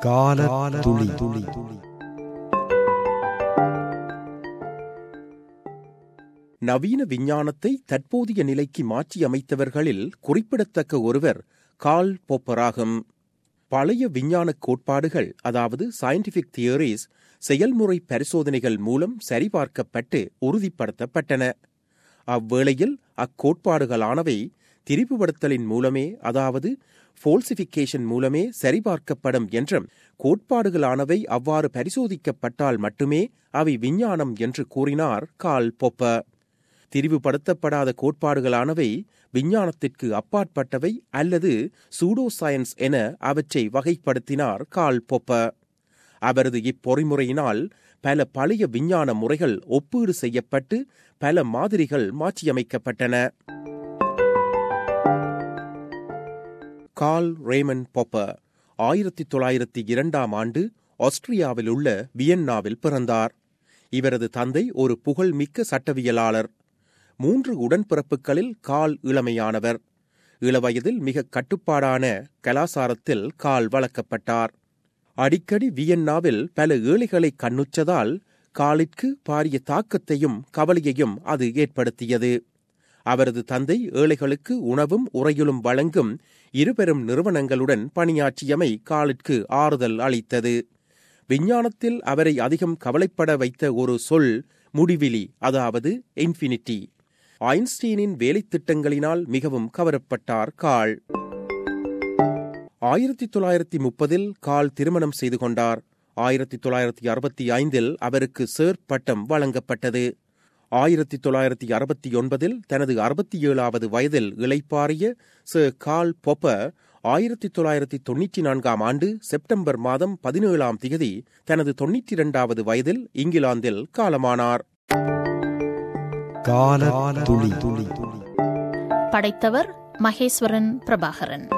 கால துளி துளி நவீன விஞ்ஞானத்தை தற்போதைய நிலைக்கு மாற்றியமைத்தவர்களில் குறிப்பிடத்தக்க ஒருவர் கார்ல் பொப்பராகும் பழைய விஞ்ஞான கோட்பாடுகள் அதாவது சயின்டிபிக் தியரிஸ் செயல்முறை பரிசோதனைகள் மூலம் சரிபார்க்கப்பட்டு உறுதிப்படுத்தப்பட்டன அவ்வேளையில் அக்கோட்பாடுகளானவை திரிவுபடுத்தலின் மூலமே அதாவது ஃபோல்சிஃபிகேஷன் மூலமே சரிபார்க்கப்படும் என்றும் கோட்பாடுகளானவை அவ்வாறு பரிசோதிக்கப்பட்டால் மட்டுமே அவை விஞ்ஞானம் என்று கூறினார் கால் பொப்ப திரிவுபடுத்தப்படாத கோட்பாடுகளானவை விஞ்ஞானத்திற்கு அப்பாற்பட்டவை அல்லது சூடோ சயின்ஸ் என அவற்றை வகைப்படுத்தினார் கால் பொப்ப அவரது இப்பொறிமுறையினால் பல பழைய விஞ்ஞான முறைகள் ஒப்பீடு செய்யப்பட்டு பல மாதிரிகள் மாற்றியமைக்கப்பட்டன கால் ரேமன் பொப்பர் ஆயிரத்தி தொள்ளாயிரத்தி இரண்டாம் ஆண்டு ஆஸ்திரியாவில் உள்ள வியன்னாவில் பிறந்தார் இவரது தந்தை ஒரு புகழ்மிக்க சட்டவியலாளர் மூன்று உடன்பிறப்புகளில் கால் இளமையானவர் இளவயதில் மிக கட்டுப்பாடான கலாசாரத்தில் கால் வளர்க்கப்பட்டார் அடிக்கடி வியன்னாவில் பல ஏழைகளை கண்ணுற்றதால் காலிற்கு பாரிய தாக்கத்தையும் கவலையையும் அது ஏற்படுத்தியது அவரது தந்தை ஏழைகளுக்கு உணவும் உறையுளும் வழங்கும் இருபெரும் நிறுவனங்களுடன் பணியாற்றியமை காலிற்கு ஆறுதல் அளித்தது விஞ்ஞானத்தில் அவரை அதிகம் கவலைப்பட வைத்த ஒரு சொல் முடிவிலி அதாவது இன்ஃபினிட்டி ஐன்ஸ்டீனின் வேலைத்திட்டங்களினால் மிகவும் கவரப்பட்டார் கால் ஆயிரத்தி தொள்ளாயிரத்தி முப்பதில் கால் திருமணம் செய்து கொண்டார் ஆயிரத்தி தொள்ளாயிரத்தி அறுபத்தி ஐந்தில் அவருக்கு சேர் பட்டம் வழங்கப்பட்டது ஆயிரத்தி தொள்ளாயிரத்தி அறுபத்தி ஒன்பதில் தனது அறுபத்தி ஏழாவது வயதில் இளைப்பாறிய சர் கால் பொப்ப ஆயிரத்தி தொள்ளாயிரத்தி தொன்னூற்றி நான்காம் ஆண்டு செப்டம்பர் மாதம் பதினேழாம் திகதி தனது தொன்னூற்றி இரண்டாவது வயதில் இங்கிலாந்தில் காலமானார் கால துளி துளி படைத்தவர் மகேஸ்வரன் பிரபாகரன்